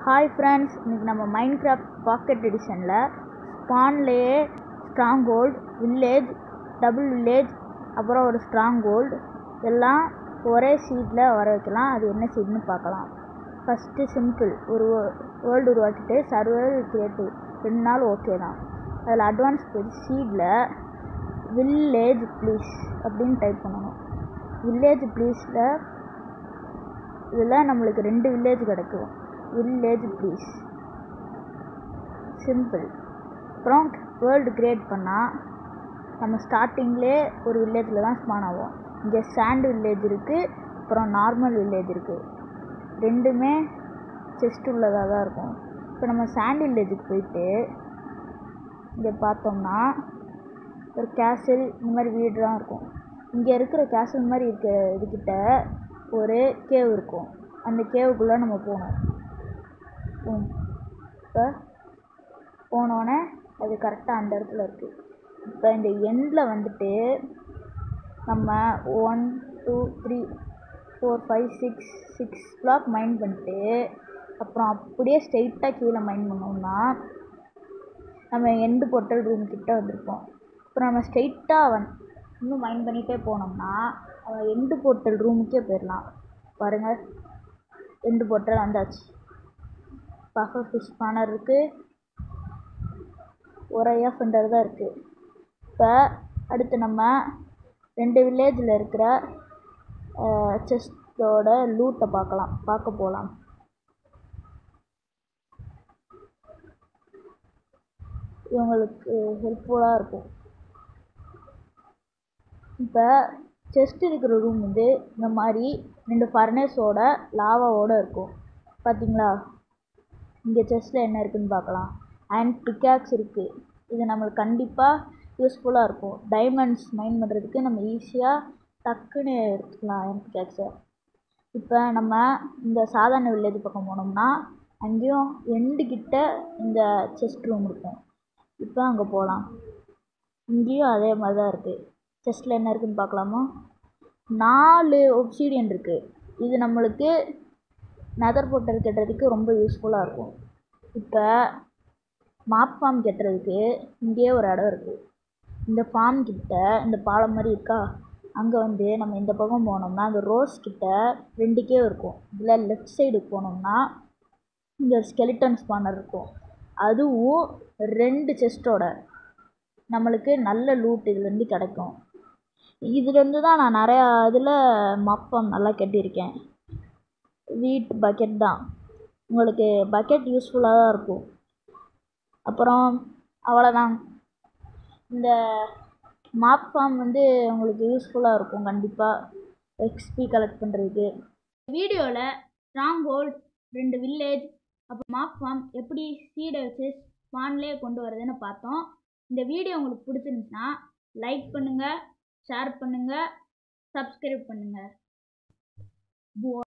hi friends இன்றைக்கி நம்ம Minecraft pocket எடிஷனில் ஸ்பான்லேயே stronghold village double village அப்புறம் ஒரு ஸ்ட்ராங் ஹோல்ட் எல்லாம் ஒரே சீட்டில் வர வைக்கலாம் அது என்ன சீட்னு பார்க்கலாம் ஃபஸ்ட்டு சிம்பிள் ஒரு வேர்ல்டு உருவாக்கிட்டு சர்வர் கிரியேட்டிவ் ரெண்டு நாள் ஓகே தான் அதில் அட்வான்ஸ் போய் சீடில் வில்லேஜ் ப்ளீஸ் அப்படின்னு டைப் பண்ணணும் வில்லேஜ் ப்ளீஸில் இதில் நம்மளுக்கு ரெண்டு வில்லேஜ் கிடைக்கும் வில்லேஜ் ப்ளீஸ் சிம்பிள் அப்புறம் வேர்ல்டு கிரியேட் பண்ணால் நம்ம ஸ்டார்டிங்லேயே ஒரு வில்லேஜில் தான் ஸ்பான் ஆகும் இங்கே சாண்ட் வில்லேஜ் இருக்குது அப்புறம் நார்மல் வில்லேஜ் இருக்குது ரெண்டுமே செஸ்ட் உள்ளதாக தான் இருக்கும் இப்போ நம்ம சாண்ட் வில்லேஜுக்கு போயிட்டு இங்கே பார்த்தோம்னா ஒரு கேசல் இந்த மாதிரி வீடுலாம் இருக்கும் இங்கே இருக்கிற கேசல் மாதிரி இருக்க இதுக்கிட்ட ஒரு கேவ் இருக்கும் அந்த கேவுக்குள்ளே நம்ம போகணும் இப்போ போனோடனே அது கரெக்டாக அந்த இடத்துல இருக்குது இப்போ இந்த எண்டில் வந்துட்டு நம்ம one two three four five six six block mind பண்ணிட்டு அப்புறம் அப்படியே ஸ்ட்ரெயிட்டாக கீழே மைண்ட் பண்ணோம்னா நம்ம எண்டு பொட்டல் ரூம் கிட்ட வந்திருப்போம் அப்புறம் நம்ம ஸ்ட்ரெயிட்டாக வந் இன்னும் மைண்ட் பண்ணிகிட்டே போனோம்னா அவன் எண்டு போர்ட்டல் ரூமுக்கே போயிடலாம் பாருங்கள் எண்டு போர்ட்டல் வந்தாச்சு பஃபர் ஃபிஷ் ஸ்பானர் இருக்குது ஒரு ஐஎஃப் ஃபெண்டர் தான் இருக்குது இப்போ அடுத்து நம்ம ரெண்டு வில்லேஜில் இருக்கிற செஸ்டோட லூட்டை பார்க்கலாம் பார்க்க போகலாம் இவங்களுக்கு ஹெல்ப்ஃபுல்லாக இருக்கும் இப்போ செஸ்ட் இருக்கிற ரூம் வந்து இந்த மாதிரி ரெண்டு ஃபர்னஸோட லாவாவோட இருக்கும் பார்த்தீங்களா இங்கே செஸ்ட்டில் என்ன இருக்குதுன்னு பார்க்கலாம் அண்ட் பிக்காக்ஸ் இருக்குது இது நம்மளுக்கு கண்டிப்பாக யூஸ்ஃபுல்லாக இருக்கும் டைமண்ட்ஸ் மைண்ட் பண்ணுறதுக்கு நம்ம ஈஸியாக டக்குன்னு எடுத்துக்கலாம் அண்ட் பிக்காக்ஸை இப்போ நம்ம இந்த சாதாரண வில்லேஜ் பக்கம் போனோம்னா அங்கேயும் எண்டு கிட்ட இந்த செஸ்ட் ரூம் இருக்கும் இப்போ அங்கே போகலாம் இங்கேயும் அதே மாதிரி தான் இருக்குது செஸ்ட்டில் என்ன இருக்குதுன்னு பார்க்கலாமா நாலு ஒப்சீடியன் இருக்குது இது நம்மளுக்கு நெதர் போட்டல் கட்டுறதுக்கு ரொம்ப யூஸ்ஃபுல்லாக இருக்கும் இப்போ மாப் ஃபார்ம் கட்டுறதுக்கு இங்கேயே ஒரு இடம் இருக்குது இந்த ஃபார்ம் கிட்ட இந்த பாலம் மாதிரி இருக்கா அங்கே வந்து நம்ம இந்த பக்கம் போனோம்னா அந்த ரோஸ் கிட்ட ரெண்டு கேவ் இருக்கும் இதில் லெஃப்ட் சைடு போனோம்னா இங்கே ஒரு ஸ்கெலிட்டன் ஸ்பானர் இருக்கும் அதுவும் ரெண்டு செஸ்ட்டோட நம்மளுக்கு நல்ல லூட் இதுலேருந்து கிடைக்கும் இதுலேருந்து தான் நான் நிறையா இதில் மப்பம் நல்லா கட்டியிருக்கேன் வீட் பக்கெட் தான் உங்களுக்கு பக்கெட் யூஸ்ஃபுல்லாக தான் இருக்கும் அப்புறம் அவ்வளோதான் இந்த மாப் ஃபார்ம் வந்து உங்களுக்கு யூஸ்ஃபுல்லாக இருக்கும் கண்டிப்பாக எக்ஸ்பி கலெக்ட் பண்ணுறதுக்கு வீடியோவில் ஸ்ட்ராங் ஹோல்ட் ரெண்டு வில்லேஜ் அப்புறம் மாப் ஃபார்ம் எப்படி சீடை வச்சு ஸ்பான்லேயே கொண்டு வரதுன்னு பார்த்தோம் இந்த வீடியோ உங்களுக்கு பிடிச்சிருந்துச்சுன்னா லைக் பண்ணுங்கள் ஷேர் பண்ணுங்கள் சப்ஸ்கிரைப் பண்ணுங்கள்